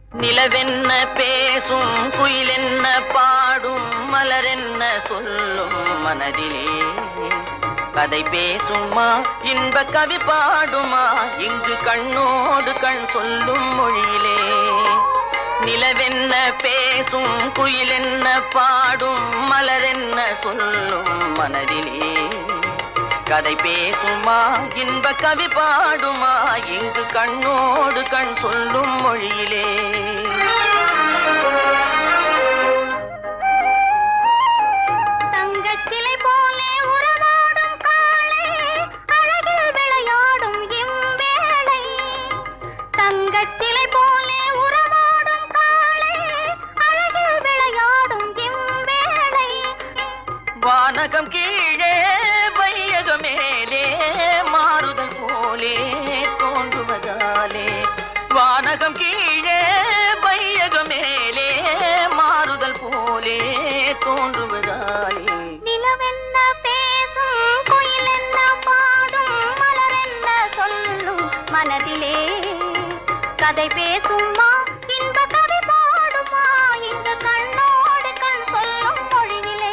நிலவென்ன பேசும் குயிலென்ன பாடும் மலரென்ன சொல்லும் மனதிலே கதை பேசுமா இன்ப கவி பாடுமா இங்கு கண்ணோடு கண் சொல்லும் மொழியிலே நிலவென்ன பேசும் குயிலென்ன பாடும் மலரென்ன சொல்லும் மனதிலே கதை பேசுமா இன்ப கவி பாடுமா இங்கு கண்ணோடு கண் சொல்லும் மொழியிலே தங்கச்சிலை போலே உறவாடும் காளை அழகில் விளையாடும் இம்பேளை தங்கச்சிலை போலே உறவாடும் காளை அழகில் விளையாடும் இம்பேளை வானகம் கீழே வையக மேலே மாறுதல் போலே தோன்றுவதாலே வானகம் கீழே வையக மேலே மாறுதல் போலே தோன்றுவதாலே நிலவென்ன பேசும் குயிலென்ன பாடும் மலரென்ன சொல்லும் மனதிலே கதை பேசுமா இன்ப கவி பாடுமா இங்கு கண்ணோடு கண் சொல்லும் மொழியிலே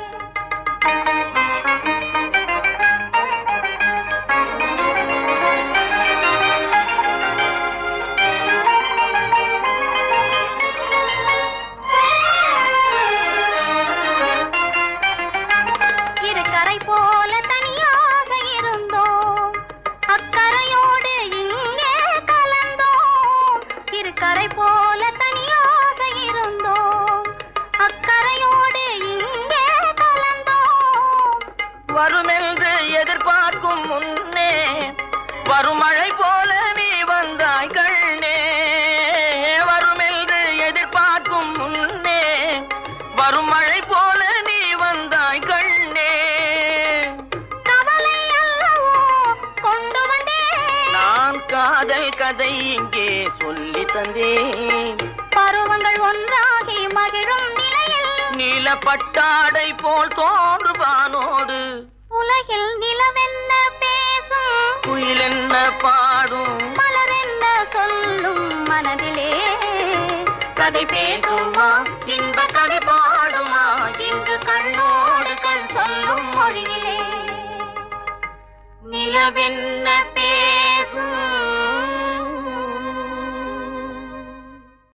இரு கரை போல தனியாக இருந்தோம் அக்கரையோடு இங்கே கலந்தோம் இரு கரை போல தனியாக இருந்தோம் அக்கரையோடு இங்கே கலந்தோம் வருமென்று எதிர்பார்க்கும் முன்னே வருமழை போல நீ வந்தாய் கண்ணே வருமென்று எதிர்பார்க்கும் முன்னே வருமழை போல நீ வந்தாய் கண்ணே கவலை அல்லவோ கொண்டு வந்தேன் நான் காதல் கதை இங்கே சொல்லி தந்தேன் பருவங்கள் ஒன்றாகி மகிழும் நிலையில் நீல பட்டாடை போல் தோன்றுவானோடு உலகில் நிலவென்ன பேசும் குயில் என்ன பாடும் மலரென்ன சொல்லும் மனதிலே கதை பேசுமா இன்ப கவி பாடுமா இங்கு கண்ணோடு கண் சொல்லும் மொழியிலே நிலவென்ன